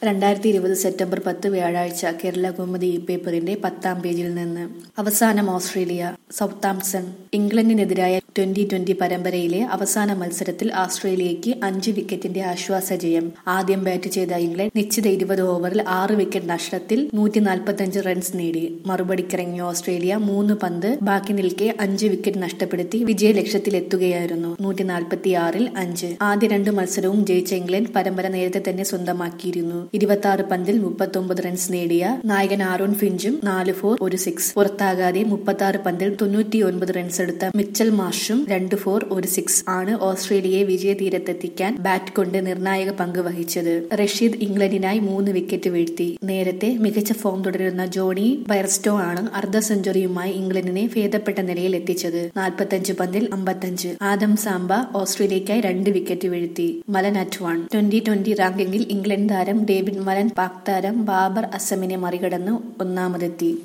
രണ്ടായിരത്തി ഇരുപത് സെപ്റ്റംബർ പത്ത് വ്യാഴാഴ്ച കേരള കൗമുദി ഈ പേപ്പറിന്റെ പത്താം പേജിൽ നിന്ന് അവസാനം ഓസ്ട്രേലിയ സൗത്താംപ്സൺ ഇംഗ്ലണ്ടിനെതിരായ ട്വന്റി ട്വന്റി പരമ്പരയിലെ അവസാന മത്സരത്തിൽ ഓസ്ട്രേലിയയ്ക്ക് അഞ്ച് വിക്കറ്റിന്റെ ആശ്വാസ ജയം ആദ്യം ബാറ്റ് ചെയ്ത ഇംഗ്ലണ്ട് നിശ്ചിത ഇരുപത് ഓവറിൽ ആറ് വിക്കറ്റ് നഷ്ടത്തിൽ നൂറ്റി നാൽപ്പത്തഞ്ച് റൺസ് നേടി മറുപടിക്കിറങ്ങിയ ഓസ്ട്രേലിയ മൂന്ന് പന്ത് ബാക്കി നിൽക്കെ അഞ്ച് വിക്കറ്റ് നഷ്ടപ്പെടുത്തി വിജയലക്ഷ്യത്തിലെത്തുകയായിരുന്നു നൂറ്റി നാൽപ്പത്തി ആറിൽ അഞ്ച് ആദ്യ രണ്ട് മത്സരവും ജയിച്ച ഇംഗ്ലണ്ട് പരമ്പര നേരത്തെ തന്നെ സ്വന്തമാക്കിയിരുന്നു ഇരുപത്തി ആറ് പന്തിൽ മുപ്പത്തി ഒമ്പത് റൺസ് നേടിയ നായകൻ ആരോൺ ഫിഞ്ചും നാല് ഫോർ ഒരു സിക്സ് പുറത്താകാതെ മുപ്പത്തി ആറ് പന്തിൽ തൊണ്ണൂറ്റി ഒൻപത് റൺസ് എടുത്ത മിച്ചൽ മാർഷും രണ്ട് ഫോർ ഒരു സിക്സ് ആണ് ഓസ്ട്രേലിയയെ വിജയതീരത്തെത്തിക്കാൻ ബാറ്റ് കൊണ്ട് നിർണായക പങ്ക് വഹിച്ചത് റഷീദ് ഇംഗ്ലണ്ടിനായി മൂന്ന് വിക്കറ്റ് വീഴ്ത്തി നേരത്തെ മികച്ച ഫോം തുടരുന്ന ജോണി ബയർസ്റ്റോ ആണ് അർദ്ധ സെഞ്ചുറിയുമായി ഇംഗ്ലണ്ടിനെ ഭേദപ്പെട്ട നിലയിൽ എത്തിച്ചത് നാൽപ്പത്തഞ്ച് പന്തിൽ അമ്പത്തഞ്ച് ആദം സാംബ ഓസ്ട്രേലിയയ്ക്കായി രണ്ട് വിക്കറ്റ് വീഴ്ത്തി Malan at one twenty twenty റാങ്കിങ്ങിൽ ഇംഗ്ലണ്ട് താരം ഡേവിഡ് മലൻ പാക് താരം ബാബർ അസമിനെ മറികടന്ന് ഒന്നാമതെത്തി